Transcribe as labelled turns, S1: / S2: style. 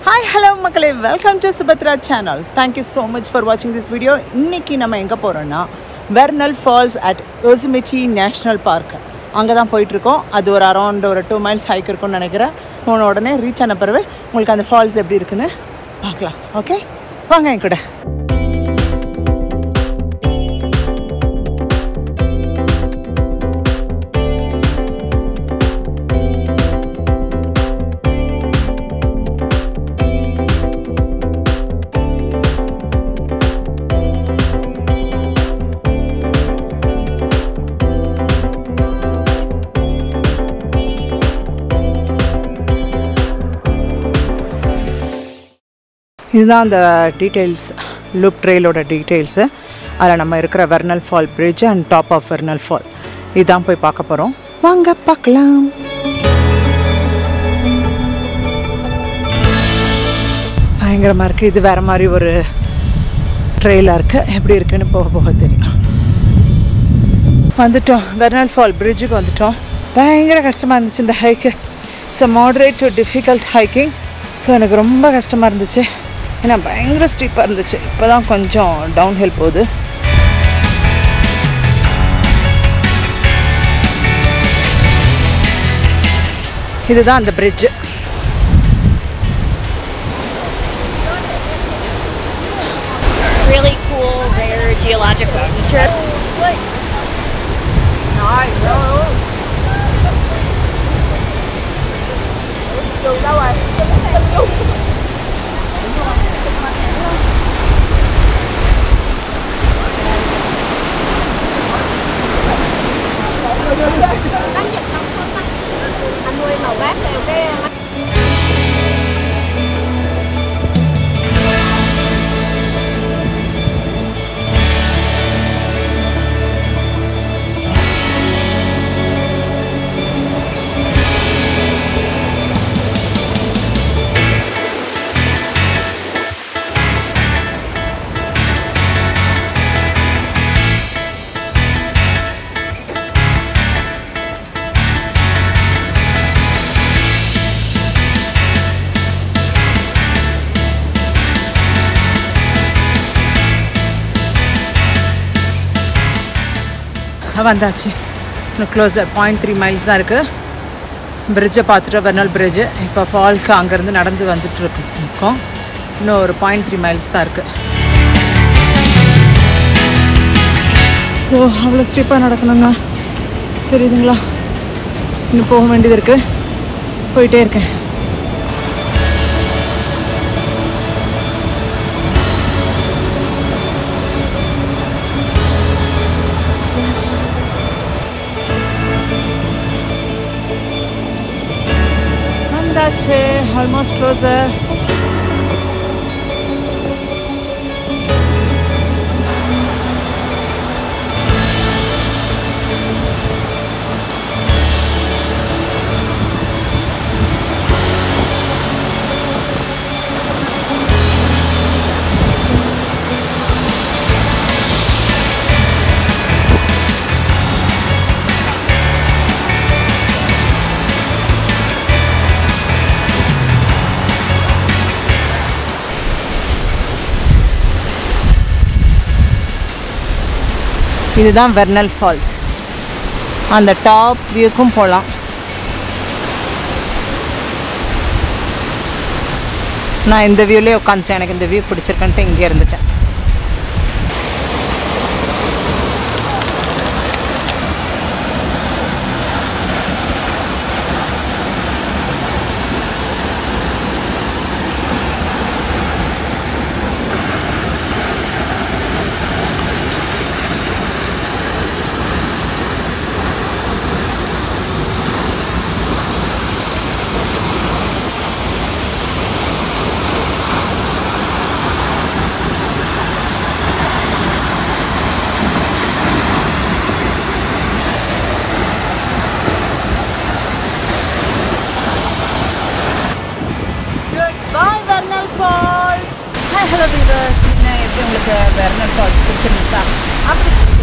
S1: Hi hello மக்களே welcome to Subhadra channel thank you so much for வாட்சிங் this video இன்னைக்கு நம்ம எங்கே போகிறோன்னா Vernal Falls at Yosemite National Park அங்கே தான் போயிட்டுருக்கோம் அது ஒரு அரௌண்ட் ஒரு டூ மைல்ஸ் ஹைக் இருக்கும்னு நினைக்கிறேன் போன உடனே ரீச் ஆன பிறகு உங்களுக்கு அந்த ஃபால்ஸ் எப்படி இருக்குன்னு பார்க்கலாம் ஓகே வாங்க என் கூட இதுதான் அந்த டீட்டெயில்ஸ் லூப் ட்ரெயிலோட டீட்டெயில்ஸு அதில் நம்ம இருக்கிற Vernal Fall bridge and top of Vernal Fall இதுதான் போய் பார்க்க போகிறோம் வாங்க பார்க்கலாம் பயங்கரமாக இருக்குது இது வேறு மாதிரி ஒரு ட்ரெயிலாக இருக்குது எப்படி இருக்குன்னு போக போக தெரியும் வந்துட்டோம் வெர்னல் ஃபால் பிரிட்ஜுக்கு வந்துட்டோம் பயங்கர கஷ்டமாக இருந்துச்சு இந்த ஹைக்கு it's a moderate to difficult hiking so எனக்கு ரொம்ப கஷ்டமாக இருந்துச்சு ஏன்னா பயங்கர ஸ்டீப்பாக இருந்துச்சு இப்போ தான் கொஞ்சம் டவுன் ஹில் போகுது இதுதான் அந்த bridge
S2: really cool, rare geological feature. Anh nuôi màu bát theo cái mắt
S1: வந்தாச்சு இன்னும் க்ளோஸர் பாயிண்ட் த்ரீ மைல்ஸ் தான் இருக்குது பிரிட்ஜை பார்த்துட்டு வெர்னல் பிரிட்ஜு இப்போ ஃபால்க்கு அங்கேருந்து நடந்து வந்துட்டு இருக்கு- இருக்கோம் இன்னும் ஒரு பாயிண்ட் த்ரீ மைல்ஸ் தான் இருக்குது ஓ அவ்வளோ ஸ்டீப்பாக நடக்கணுங்க தெரியுதுங்களா இன்னும் போக வேண்டியது இருக்குது போயிட்டே இருக்கேன் வந்தாச்சு ஆல்மோஸ்ட் க்ளோஸர் இதுதான் வெர்னல் ஃபால்ஸ் அந்த டாப் வியூக்கும் போகலாம் நான் இந்த வியூலேயே உட்காந்துட்டேன் எனக்கு இந்த வியூ பிடிச்சிருக்கன்ட்டு இங்கே இருந்துட்டேன் bye Vernal Falls hi hello viewers என்ன எப்படி உங்களுக்கு வெர்னல் ஃபால்ஸ் பிடிச்சிருந்துச்சா அப்படி